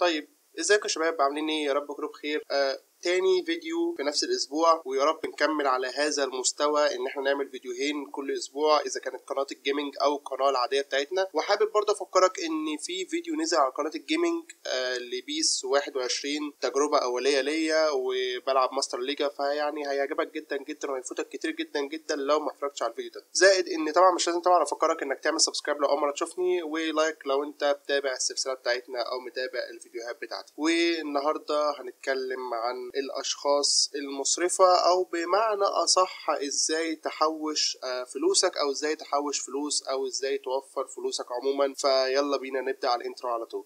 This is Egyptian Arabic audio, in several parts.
طيب ازيكم يا شباب عاملين ايه يا رب تكونوا بخير آه تاني فيديو في نفس الاسبوع ويا رب نكمل على هذا المستوى ان احنا نعمل فيديوهين كل اسبوع اذا كانت قناه الجيمنج او القناه العاديه بتاعتنا وحابب برضه افكرك ان في فيديو نزل على قناه الجيمنج آه لبيس 21 تجربه اوليه ليا وبلعب ماستر ليجا فيعني هيعجبك جدا جدا وهيفوتك كتير جدا جدا لو ما اتفرجتش على الفيديو ده زائد ان طبعا مش لازم طبعا افكرك انك تعمل سبسكرايب لو اول مره تشوفني ولايك لو انت بتابع السلسله بتاعتنا او متابع الفيديوهات بتاعتي والنهارده هنتكلم عن الاشخاص المصرفه او بمعنى اصح ازاي تحوش آه، فلوسك او ازاي تحوش فلوس او ازاي توفر فلوسك عموما فيلا بينا نبدا على الانترو على طول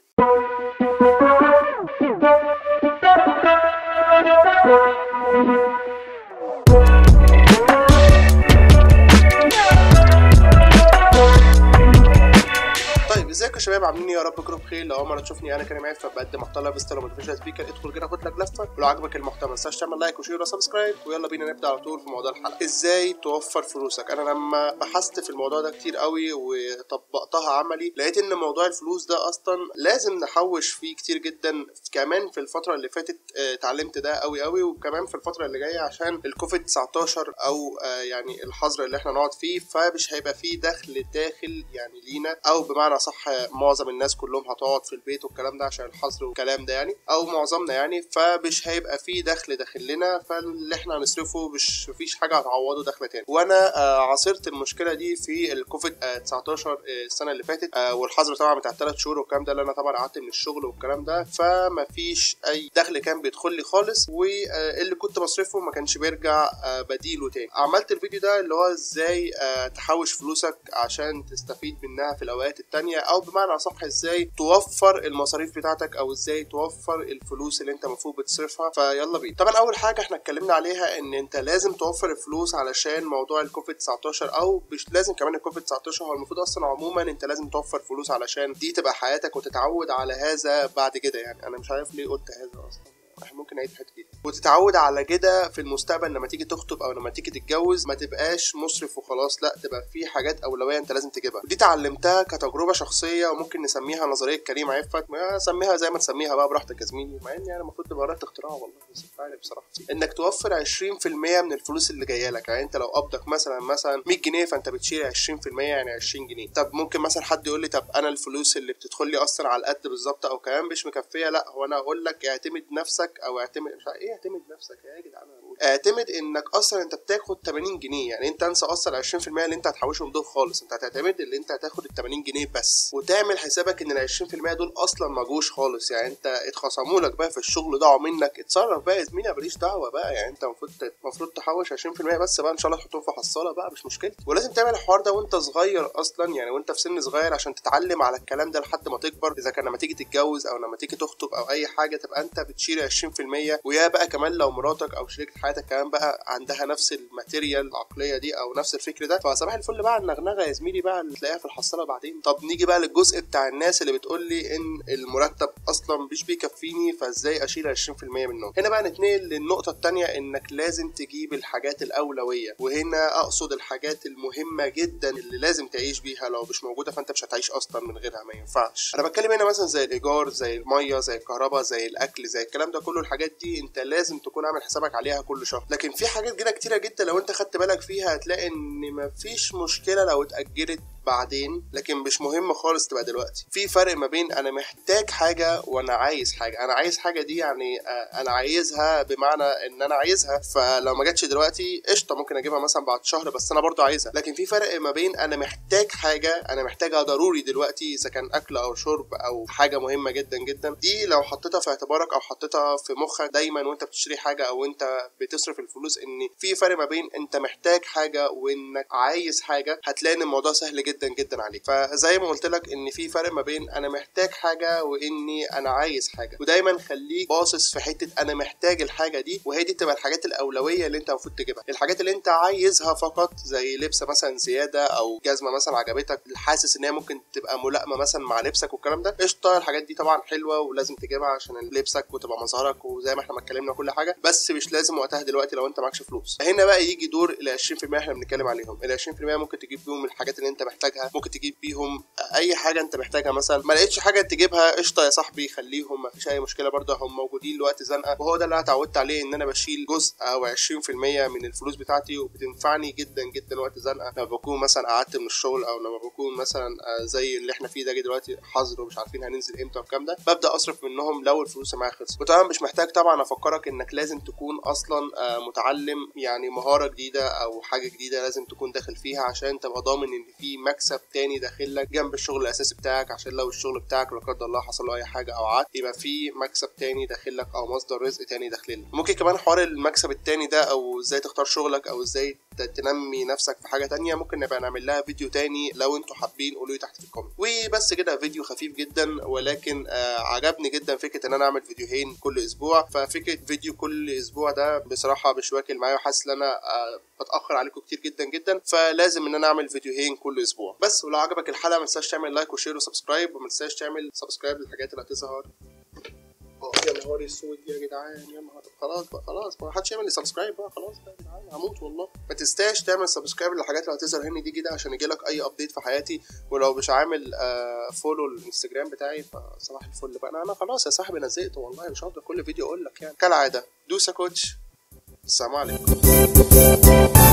طيب ازيكم يا شباب عاملين ايه يا رب تكونوا بخير لو اول مره تشوفني انا كريم عيد فبقدم محتوى لايف ستايل وموتيفيشن سبيكر ادخل كده خد لك لفه ولو عجبك المحتوى ما تنساش تعمل لايك وشير وسبسكرايب ويلا بينا نبدا على طول في موضوع الحلقه ازاي توفر فلوسك انا لما بحثت في الموضوع ده كتير قوي وطبقتها عملي لقيت ان موضوع الفلوس ده اصلا لازم نحوش فيه كتير جدا كمان في الفتره اللي فاتت آه، اتعلمت ده قوي قوي وكمان في الفتره اللي جايه عشان الكوفيد 19 او آه، يعني الحظر اللي احنا نقعد فيه فمش هيبقى فيه دخل داخل يعني لينا او بمعنى صح معظم الناس كلهم هتقعد في البيت والكلام ده عشان الحظر والكلام ده يعني او معظمنا يعني فمش هيبقى فيه دخل داخل لنا فاللي احنا هنصرفه مش مفيش حاجه هتعوضه دخل تاني وانا آه، عاصرت المشكله دي في الكوفيد آه، 19 آه، السنه اللي فاتت آه، والحظر طبعا بتاع الثلاث شهور والكلام ده اللي انا طبعا قعدت من الشغل والكلام ده فمفيش اي دخل كان بيدخل لي خالص واللي كنت بصرفه ما كانش بيرجع آه، بديله تاني عملت الفيديو ده اللي هو ازاي آه، تحوش فلوسك عشان تستفيد منها في الاوقات التانية او بمعنى اصح ازاي توفر المصاريف بتاعتك او ازاي توفر الفلوس اللي انت المفروض بتصرفها فيلا بينا طبعا اول حاجه احنا اتكلمنا عليها ان انت لازم توفر الفلوس علشان موضوع الكوفيد 19 او مش لازم كمان الكوفيد 19 هو المفروض اصلا عموما انت لازم توفر فلوس علشان دي تبقى حياتك وتتعود على هذا بعد كده يعني انا مش عارف ليه قلت هذا اصلا احنا ممكن نعيد الحته دي وتتعود على كده في المستقبل لما تيجي تخطب او لما تيجي تتجوز ما تبقاش مسرف وخلاص لا تبقى في حاجات اولويه انت لازم تجيبها ودي اتعلمتها كتجربه شخصيه وممكن نسميها نظريه كريم عفت ما سميها زي ما تسميها بقى براحتك يا زميلي مع ان يعني المفروض تبقى قررت اختراع والله بس فعلا بصراحه انك توفر 20% من الفلوس اللي جايه لك يعني انت لو قبضك مثلا مثلا 100 جنيه فانت بتشيل 20% يعني 20 جنيه طب ممكن مثلا حد يقول لي طب انا الفلوس اللي بتدخل لي اصلا على القد بالظبط او كمان مش مكفيه لا هو انا اقول لك اعتمد نفسك او اعتمد مش عارف ايه اعتمد نفسك يا جدعان أنا بقول. اعتمد انك اصلا انت بتاخد 80 جنيه يعني انت انسى اصلا 20% اللي انت هتحوشهم دول خالص انت هتعتمد اللي انت هتاخد ال 80 جنيه بس وتعمل حسابك ان ال 20% دول اصلا ما جوش خالص يعني انت اتخصموا لك بقى في الشغل ضاعوا منك اتصرف بقى يا زميلي ماليش دعوه بقى يعني انت المفروض المفروض تحوش 20% بس بقى ان شاء الله تحطهم في حصاله بقى مش مشكلتي ولازم تعمل الحوار ده وانت صغير اصلا يعني وانت في سن صغير عشان تتعلم على الكلام ده لحد ما تكبر اذا كان لما تيجي تتجوز او لما تيجي تخطب او اي حاجه تبقى انت بتشيل 20% ويا بقى كمان لو مراتك او شريكة حياتك كمان بقى عندها نفس الماتيريال العقليه دي او نفس الفكر ده فصباح الفل بقى النغنغه يا زميلي بقى اللي تلاقيها في الحصاله بعدين طب نيجي بقى للجزء بتاع الناس اللي بتقول لي ان المرتب اصلا مش بيكفيني فازاي اشيل 20% منهم هنا بقى نتنقل للنقطه الثانيه انك لازم تجيب الحاجات الاولويه وهنا اقصد الحاجات المهمه جدا اللي لازم تعيش بيها لو مش موجوده فانت مش هتعيش اصلا من غيرها ما ينفعش انا بتكلم هنا مثلا زي الايجار زي الميه زي الكهرباء زي الاكل زي الكلام ده كله الحاجات دي انت لازم تكون عامل حسابك عليها كل شهر لكن في حاجات كده كتيره جدا لو انت خدت بالك فيها هتلاقي ان مفيش مشكله لو اتاجلت بعدين لكن مش مهم خالص تبقى دلوقتي في فرق ما بين انا محتاج حاجه وانا عايز حاجه انا عايز حاجه دي يعني آه، انا عايزها بمعنى ان انا عايزها فلو ما جاتش دلوقتي قشطه ممكن اجيبها مثلا بعد شهر بس انا برضو عايزها لكن في فرق ما بين انا محتاج حاجه انا محتاجها ضروري دلوقتي اذا كان اكل او شرب او حاجه مهمه جدا جدا دي لو حطيتها في اعتبارك او حطيتها في مخك دايما وانت بتشتري حاجه او انت بتصرف الفلوس ان في فرق ما بين انت محتاج حاجه وانك عايز حاجه هتلاقي ان الموضوع سهل جدا جدا عليك فزي ما قلت لك ان في فرق ما بين انا محتاج حاجه واني انا عايز حاجه ودايما خليك باصص في حته انا محتاج الحاجه دي وهي دي تبقى الحاجات الاولويه اللي انت المفروض تجيبها الحاجات اللي انت عايزها فقط زي لبسه مثلا زياده او جزمه مثلا عجبتك حاسس ان هي ممكن تبقى ملائمه مثلا مع لبسك والكلام ده قشطه الحاجات دي طبعا حلوه ولازم تجيبها عشان لبسك وتبقى مظهرك وزي ما احنا ما اتكلمنا كل حاجه بس مش لازم وقتها دلوقتي لو انت معكش فلوس هنا بقى يجي دور ال 20% احنا بنتكلم عليهم ال 20% ممكن تجيب بيهم الحاجات اللي انت محتاجها محتاجها ممكن تجيب بيهم اي حاجه انت محتاجها مثلا ما لقيتش حاجه تجيبها قشطه يا صاحبي خليهم ما فيش اي مشكله برضه هم موجودين لوقت زنقه وهو ده اللي انا اتعودت عليه ان انا بشيل جزء او 20% من الفلوس بتاعتي وبتنفعني جدا جدا وقت زنقه لما بكون مثلا قعدت من الشغل او لما بكون مثلا آه، زي اللي احنا فيه ده دلوقتي حظر ومش عارفين هننزل امتى والكلام ده ببدا اصرف منهم لو الفلوس معايا خلصت وطبعا مش محتاج طبعا افكرك انك لازم تكون اصلا آه، متعلم يعني مهاره جديده او حاجه جديده لازم تكون داخل فيها عشان تبقى ضامن ان في مكسب تاني داخل لك جنب الشغل الاساسي بتاعك عشان لو الشغل بتاعك لا قدر الله حصل له اي حاجه او عاد يبقى في مكسب تاني داخل لك او مصدر رزق تاني داخل لك ممكن كمان حوار المكسب التاني ده او ازاي تختار شغلك او ازاي ت- تنمي نفسك في حاجه تانية ممكن نبقى نعمل لها فيديو تاني لو انتوا حابين قولوا لي تحت في الكومنت وبس كده فيديو خفيف جدا ولكن آه عجبني جدا فكره ان انا اعمل فيديوهين كل اسبوع ففكره فيديو كل اسبوع ده بصراحه مش واكل معايا وحاسس ان انا آه بتاخر عليكم كتير جدا جدا فلازم ان انا اعمل فيديوهين كل اسبوع بس ولو عجبك الحلقه ما تنساش تعمل لايك وشير وسبسكرايب وما تنساش تعمل سبسكرايب للحاجات اللي هتظهر اه يا نهار اسود يا جدعان يا نهار خلاص بقى خلاص ما حدش يعمل لي سبسكرايب بقى خلاص بقى يا جدعان هموت والله ما تنساش تعمل سبسكرايب للحاجات اللي هتظهر هنا دي كده عشان يجيلك اي ابديت في حياتي ولو مش عامل آه فولو الانستجرام بتاعي فصباح الفل بقى انا انا خلاص يا صاحبي انا زهقت والله مش هقدر كل فيديو اقول لك يعني كالعاده دوس يا كوتش السلام عليكم